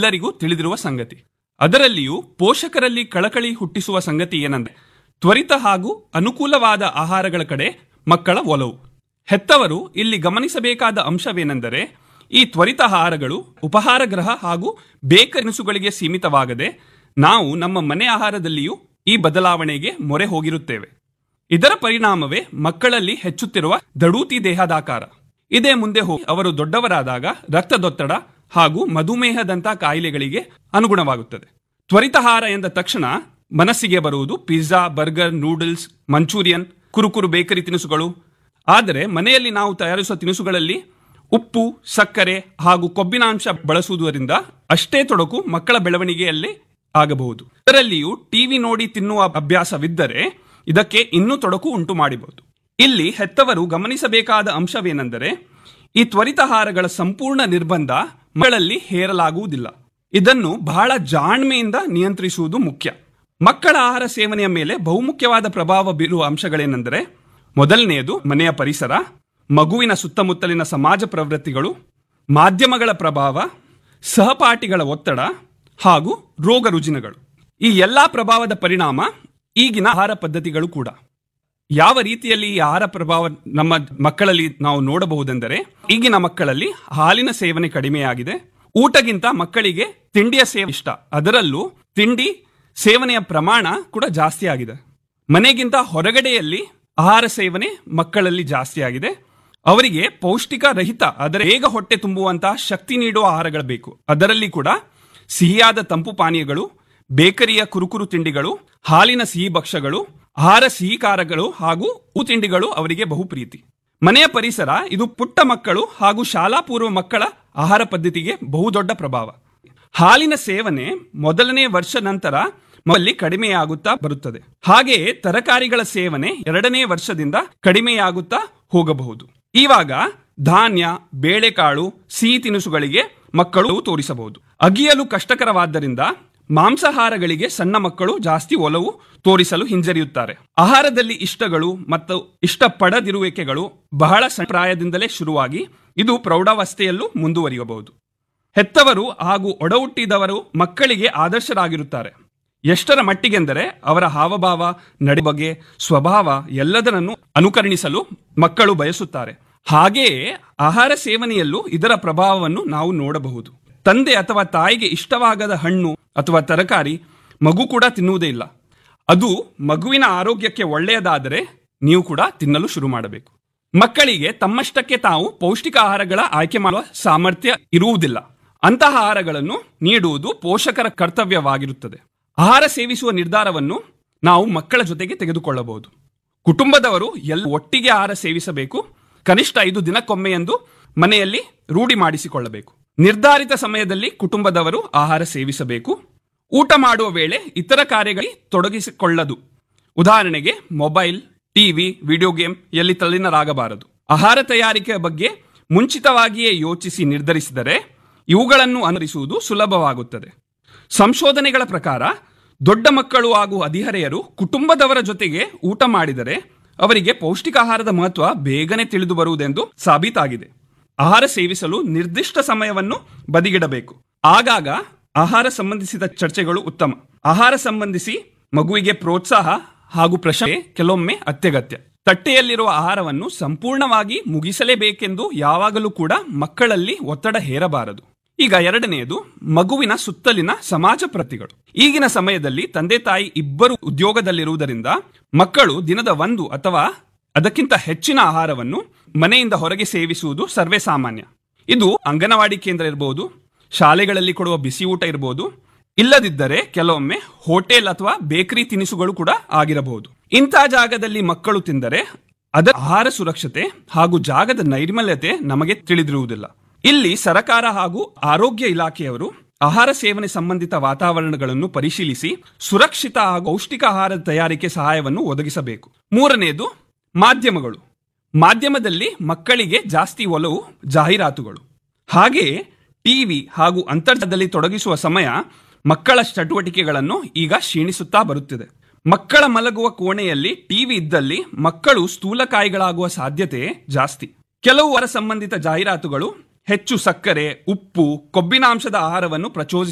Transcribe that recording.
ಎಲ್ಲರಿಗೂ ತಿಳಿದಿರುವ ಸಂಗತಿ ಅದರಲ್ಲಿಯೂ ಪೋಷಕರಲ್ಲಿ ಕಳಕಳಿ ಹುಟ್ಟಿಸುವ ಸಂಗತಿ ಏನಂದ್ರೆ ತ್ವರಿತ ಹಾಗೂ ಅನುಕೂಲವಾದ ಆಹಾರಗಳ ಕಡೆ ಮಕ್ಕಳ ಒಲವು ಹೆತ್ತವರು ಇಲ್ಲಿ ಗಮನಿಸಬೇಕಾದ ಅಂಶವೇನೆಂದರೆ ಈ ತ್ವರಿತ ಆಹಾರಗಳು ಉಪಹಾರ ಗೃಹ ಹಾಗೂ ಬೇಕರಿಸುಗಳಿಗೆ ಸೀಮಿತವಾಗದೆ ನಾವು ನಮ್ಮ ಮನೆ ಆಹಾರದಲ್ಲಿಯೂ ಈ ಬದಲಾವಣೆಗೆ ಮೊರೆ ಹೋಗಿರುತ್ತೇವೆ ಇದರ ಪರಿಣಾಮವೇ ಮಕ್ಕಳಲ್ಲಿ ಹೆಚ್ಚುತ್ತಿರುವ ದಡೂತಿ ದೇಹದಾಕಾರ ಇದೇ ಮುಂದೆ ಹೋಗಿ ಅವರು ದೊಡ್ಡವರಾದಾಗ ರಕ್ತದೊತ್ತಡ ಹಾಗೂ ಮಧುಮೇಹದಂಥ ಕಾಯಿಲೆಗಳಿಗೆ ಅನುಗುಣವಾಗುತ್ತದೆ ತ್ವರಿತಹಾರ ಎಂದ ತಕ್ಷಣ ಮನಸ್ಸಿಗೆ ಬರುವುದು ಪಿಜ್ಜಾ ಬರ್ಗರ್ ನೂಡಲ್ಸ್ ಮಂಚೂರಿಯನ್ ಕುರುಕುರು ಬೇಕರಿ ತಿನಿಸುಗಳು ಆದರೆ ಮನೆಯಲ್ಲಿ ನಾವು ತಯಾರಿಸುವ ತಿನಿಸುಗಳಲ್ಲಿ ಉಪ್ಪು ಸಕ್ಕರೆ ಹಾಗೂ ಕೊಬ್ಬಿನಾಂಶ ಬಳಸುವುದರಿಂದ ಅಷ್ಟೇ ತೊಡಕು ಮಕ್ಕಳ ಬೆಳವಣಿಗೆಯಲ್ಲಿ ಆಗಬಹುದು ಇದರಲ್ಲಿಯೂ ಟಿವಿ ನೋಡಿ ತಿನ್ನುವ ಅಭ್ಯಾಸವಿದ್ದರೆ ಇದಕ್ಕೆ ಇನ್ನೂ ತೊಡಕು ಉಂಟು ಮಾಡಬಹುದು ಇಲ್ಲಿ ಹೆತ್ತವರು ಗಮನಿಸಬೇಕಾದ ಅಂಶವೇನೆಂದರೆ ಈ ತ್ವರಿತಹಾರಗಳ ಸಂಪೂರ್ಣ ನಿರ್ಬಂಧ ಮಕ್ಕಳಲ್ಲಿ ಹೇರಲಾಗುವುದಿಲ್ಲ ಇದನ್ನು ಬಹಳ ಜಾಣ್ಮೆಯಿಂದ ನಿಯಂತ್ರಿಸುವುದು ಮುಖ್ಯ ಮಕ್ಕಳ ಆಹಾರ ಸೇವನೆಯ ಮೇಲೆ ಬಹುಮುಖ್ಯವಾದ ಪ್ರಭಾವ ಬೀರುವ ಅಂಶಗಳೇನೆಂದರೆ ಮೊದಲನೆಯದು ಮನೆಯ ಪರಿಸರ ಮಗುವಿನ ಸುತ್ತಮುತ್ತಲಿನ ಸಮಾಜ ಪ್ರವೃತ್ತಿಗಳು ಮಾಧ್ಯಮಗಳ ಪ್ರಭಾವ ಸಹಪಾಠಿಗಳ ಒತ್ತಡ ಹಾಗೂ ರೋಗ ರುಜಿನಗಳು ಈ ಎಲ್ಲಾ ಪ್ರಭಾವದ ಪರಿಣಾಮ ಈಗಿನ ಆಹಾರ ಪದ್ಧತಿಗಳು ಕೂಡ ಯಾವ ರೀತಿಯಲ್ಲಿ ಈ ಆಹಾರ ಪ್ರಭಾವ ನಮ್ಮ ಮಕ್ಕಳಲ್ಲಿ ನಾವು ನೋಡಬಹುದೆಂದರೆ ಈಗಿನ ಮಕ್ಕಳಲ್ಲಿ ಹಾಲಿನ ಸೇವನೆ ಕಡಿಮೆಯಾಗಿದೆ ಊಟಗಿಂತ ಮಕ್ಕಳಿಗೆ ತಿಂಡಿಯ ಸೇವೆ ಇಷ್ಟ ಅದರಲ್ಲೂ ತಿಂಡಿ ಸೇವನೆಯ ಪ್ರಮಾಣ ಕೂಡ ಜಾಸ್ತಿ ಆಗಿದೆ ಮನೆಗಿಂತ ಹೊರಗಡೆಯಲ್ಲಿ ಆಹಾರ ಸೇವನೆ ಮಕ್ಕಳಲ್ಲಿ ಜಾಸ್ತಿ ಆಗಿದೆ ಅವರಿಗೆ ಪೌಷ್ಟಿಕ ರಹಿತ ಅದರ ಬೇಗ ಹೊಟ್ಟೆ ತುಂಬುವಂತಹ ಶಕ್ತಿ ನೀಡುವ ಆಹಾರಗಳು ಬೇಕು ಅದರಲ್ಲಿ ಕೂಡ ಸಿಹಿಯಾದ ತಂಪು ಪಾನೀಯಗಳು ಬೇಕರಿಯ ಕುರುಕುರು ತಿಂಡಿಗಳು ಹಾಲಿನ ಸಿಹಿ ಭಕ್ಷ್ಯಗಳು ಆಹಾರ ಸಿಹಿ ಖಾರಗಳು ಹಾಗೂ ಹೂ ತಿಂಡಿಗಳು ಅವರಿಗೆ ಬಹು ಪ್ರೀತಿ ಮನೆಯ ಪರಿಸರ ಇದು ಪುಟ್ಟ ಮಕ್ಕಳು ಹಾಗೂ ಶಾಲಾ ಪೂರ್ವ ಮಕ್ಕಳ ಆಹಾರ ಪದ್ಧತಿಗೆ ಬಹುದೊಡ್ಡ ಪ್ರಭಾವ ಹಾಲಿನ ಸೇವನೆ ಮೊದಲನೇ ವರ್ಷ ನಂತರ ಮಲ್ಲಿ ಕಡಿಮೆಯಾಗುತ್ತಾ ಬರುತ್ತದೆ ಹಾಗೆಯೇ ತರಕಾರಿಗಳ ಸೇವನೆ ಎರಡನೇ ವರ್ಷದಿಂದ ಕಡಿಮೆಯಾಗುತ್ತಾ ಹೋಗಬಹುದು ಇವಾಗ ಧಾನ್ಯ ಬೇಳೆಕಾಳು ಸಿಹಿ ತಿನಿಸುಗಳಿಗೆ ಮಕ್ಕಳು ತೋರಿಸಬಹುದು ಅಗಿಯಲು ಕಷ್ಟಕರವಾದ್ದರಿಂದ ಮಾಂಸಾಹಾರಗಳಿಗೆ ಸಣ್ಣ ಮಕ್ಕಳು ಜಾಸ್ತಿ ಒಲವು ತೋರಿಸಲು ಹಿಂಜರಿಯುತ್ತಾರೆ ಆಹಾರದಲ್ಲಿ ಇಷ್ಟಗಳು ಮತ್ತು ಇಷ್ಟಪಡದಿರುವಿಕೆಗಳು ಬಹಳ ಸಣ್ಣ ಪ್ರಾಯದಿಂದಲೇ ಶುರುವಾಗಿ ಇದು ಪ್ರೌಢಾವಸ್ಥೆಯಲ್ಲೂ ಮುಂದುವರಿಯಬಹುದು ಹೆತ್ತವರು ಹಾಗೂ ಒಡಹುಟ್ಟಿದವರು ಮಕ್ಕಳಿಗೆ ಆದರ್ಶರಾಗಿರುತ್ತಾರೆ ಎಷ್ಟರ ಮಟ್ಟಿಗೆಂದರೆ ಅವರ ಹಾವಭಾವ ನಡೆ ಬಗೆ ಸ್ವಭಾವ ಎಲ್ಲದರನ್ನು ಅನುಕರಣಿಸಲು ಮಕ್ಕಳು ಬಯಸುತ್ತಾರೆ ಹಾಗೆಯೇ ಆಹಾರ ಸೇವನೆಯಲ್ಲೂ ಇದರ ಪ್ರಭಾವವನ್ನು ನಾವು ನೋಡಬಹುದು ತಂದೆ ಅಥವಾ ತಾಯಿಗೆ ಇಷ್ಟವಾಗದ ಹಣ್ಣು ಅಥವಾ ತರಕಾರಿ ಮಗು ಕೂಡ ತಿನ್ನುವುದೇ ಇಲ್ಲ ಅದು ಮಗುವಿನ ಆರೋಗ್ಯಕ್ಕೆ ಒಳ್ಳೆಯದಾದರೆ ನೀವು ಕೂಡ ತಿನ್ನಲು ಶುರು ಮಾಡಬೇಕು ಮಕ್ಕಳಿಗೆ ತಮ್ಮಷ್ಟಕ್ಕೆ ತಾವು ಪೌಷ್ಟಿಕ ಆಹಾರಗಳ ಆಯ್ಕೆ ಮಾಡುವ ಸಾಮರ್ಥ್ಯ ಇರುವುದಿಲ್ಲ ಅಂತಹ ಆಹಾರಗಳನ್ನು ನೀಡುವುದು ಪೋಷಕರ ಕರ್ತವ್ಯವಾಗಿರುತ್ತದೆ ಆಹಾರ ಸೇವಿಸುವ ನಿರ್ಧಾರವನ್ನು ನಾವು ಮಕ್ಕಳ ಜೊತೆಗೆ ತೆಗೆದುಕೊಳ್ಳಬಹುದು ಕುಟುಂಬದವರು ಎಲ್ಲ ಒಟ್ಟಿಗೆ ಆಹಾರ ಸೇವಿಸಬೇಕು ಕನಿಷ್ಠ ಐದು ದಿನಕ್ಕೊಮ್ಮೆ ಎಂದು ಮನೆಯಲ್ಲಿ ರೂಢಿ ಮಾಡಿಸಿಕೊಳ್ಳಬೇಕು ನಿರ್ಧಾರಿತ ಸಮಯದಲ್ಲಿ ಕುಟುಂಬದವರು ಆಹಾರ ಸೇವಿಸಬೇಕು ಊಟ ಮಾಡುವ ವೇಳೆ ಇತರ ಕಾರ್ಯಗಳಲ್ಲಿ ತೊಡಗಿಸಿಕೊಳ್ಳದು ಉದಾಹರಣೆಗೆ ಮೊಬೈಲ್ ಟಿವಿ ವಿಡಿಯೋ ಗೇಮ್ ಎಲ್ಲಿ ತಲ್ಲೀನರಾಗಬಾರದು ಆಹಾರ ತಯಾರಿಕೆಯ ಬಗ್ಗೆ ಮುಂಚಿತವಾಗಿಯೇ ಯೋಚಿಸಿ ನಿರ್ಧರಿಸಿದರೆ ಇವುಗಳನ್ನು ಅನುಸರಿಸುವುದು ಸುಲಭವಾಗುತ್ತದೆ ಸಂಶೋಧನೆಗಳ ಪ್ರಕಾರ ದೊಡ್ಡ ಮಕ್ಕಳು ಹಾಗೂ ಹದಿಹರೆಯರು ಕುಟುಂಬದವರ ಜೊತೆಗೆ ಊಟ ಮಾಡಿದರೆ ಅವರಿಗೆ ಪೌಷ್ಟಿಕಾಹಾರದ ಮಹತ್ವ ಬೇಗನೆ ತಿಳಿದು ಬರುವುದೆಂದು ಸಾಬೀತಾಗಿದೆ ಆಹಾರ ಸೇವಿಸಲು ನಿರ್ದಿಷ್ಟ ಸಮಯವನ್ನು ಬದಿಗಿಡಬೇಕು ಆಗಾಗ ಆಹಾರ ಸಂಬಂಧಿಸಿದ ಚರ್ಚೆಗಳು ಉತ್ತಮ ಆಹಾರ ಸಂಬಂಧಿಸಿ ಮಗುವಿಗೆ ಪ್ರೋತ್ಸಾಹ ಹಾಗೂ ಪ್ರಶಂಸೆ ಕೆಲವೊಮ್ಮೆ ಅತ್ಯಗತ್ಯ ತಟ್ಟೆಯಲ್ಲಿರುವ ಆಹಾರವನ್ನು ಸಂಪೂರ್ಣವಾಗಿ ಮುಗಿಸಲೇಬೇಕೆಂದು ಯಾವಾಗಲೂ ಕೂಡ ಮಕ್ಕಳಲ್ಲಿ ಒತ್ತಡ ಹೇರಬಾರದು ಈಗ ಎರಡನೆಯದು ಮಗುವಿನ ಸುತ್ತಲಿನ ಸಮಾಜ ಪ್ರತಿಗಳು ಈಗಿನ ಸಮಯದಲ್ಲಿ ತಂದೆ ತಾಯಿ ಇಬ್ಬರು ಉದ್ಯೋಗದಲ್ಲಿರುವುದರಿಂದ ಮಕ್ಕಳು ದಿನದ ಒಂದು ಅಥವಾ ಅದಕ್ಕಿಂತ ಹೆಚ್ಚಿನ ಆಹಾರವನ್ನು ಮನೆಯಿಂದ ಹೊರಗೆ ಸೇವಿಸುವುದು ಸರ್ವೇ ಸಾಮಾನ್ಯ ಇದು ಅಂಗನವಾಡಿ ಕೇಂದ್ರ ಇರಬಹುದು ಶಾಲೆಗಳಲ್ಲಿ ಕೊಡುವ ಬಿಸಿ ಊಟ ಇರಬಹುದು ಇಲ್ಲದಿದ್ದರೆ ಕೆಲವೊಮ್ಮೆ ಹೋಟೆಲ್ ಅಥವಾ ಬೇಕರಿ ತಿನಿಸುಗಳು ಕೂಡ ಆಗಿರಬಹುದು ಇಂಥ ಜಾಗದಲ್ಲಿ ಮಕ್ಕಳು ತಿಂದರೆ ಅದರ ಆಹಾರ ಸುರಕ್ಷತೆ ಹಾಗೂ ಜಾಗದ ನೈರ್ಮಲ್ಯತೆ ನಮಗೆ ತಿಳಿದಿರುವುದಿಲ್ಲ ಇಲ್ಲಿ ಸರಕಾರ ಹಾಗೂ ಆರೋಗ್ಯ ಇಲಾಖೆಯವರು ಆಹಾರ ಸೇವನೆ ಸಂಬಂಧಿತ ವಾತಾವರಣಗಳನ್ನು ಪರಿಶೀಲಿಸಿ ಸುರಕ್ಷಿತ ಹಾಗೂ ಪೌಷ್ಟಿಕ ಆಹಾರದ ತಯಾರಿಕೆ ಸಹಾಯವನ್ನು ಒದಗಿಸಬೇಕು ಮೂರನೆಯದು ಮಾಧ್ಯಮಗಳು ಮಾಧ್ಯಮದಲ್ಲಿ ಮಕ್ಕಳಿಗೆ ಜಾಸ್ತಿ ಒಲವು ಜಾಹೀರಾತುಗಳು ಹಾಗೆಯೇ ಟಿವಿ ಹಾಗೂ ಅಂತರ್ಜಾಲದಲ್ಲಿ ತೊಡಗಿಸುವ ಸಮಯ ಮಕ್ಕಳ ಚಟುವಟಿಕೆಗಳನ್ನು ಈಗ ಕ್ಷೀಣಿಸುತ್ತಾ ಬರುತ್ತಿದೆ ಮಕ್ಕಳ ಮಲಗುವ ಕೋಣೆಯಲ್ಲಿ ಟಿವಿ ಇದ್ದಲ್ಲಿ ಮಕ್ಕಳು ಸ್ಥೂಲಕಾಯಿಗಳಾಗುವ ಸಾಧ್ಯತೆ ಜಾಸ್ತಿ ಕೆಲವು ವರ ಸಂಬಂಧಿತ ಜಾಹೀರಾತುಗಳು ಹೆಚ್ಚು ಸಕ್ಕರೆ ಉಪ್ಪು ಕೊಬ್ಬಿನಾಂಶದ ಆಹಾರವನ್ನು ಪ್ರಚೋದಿಸಿ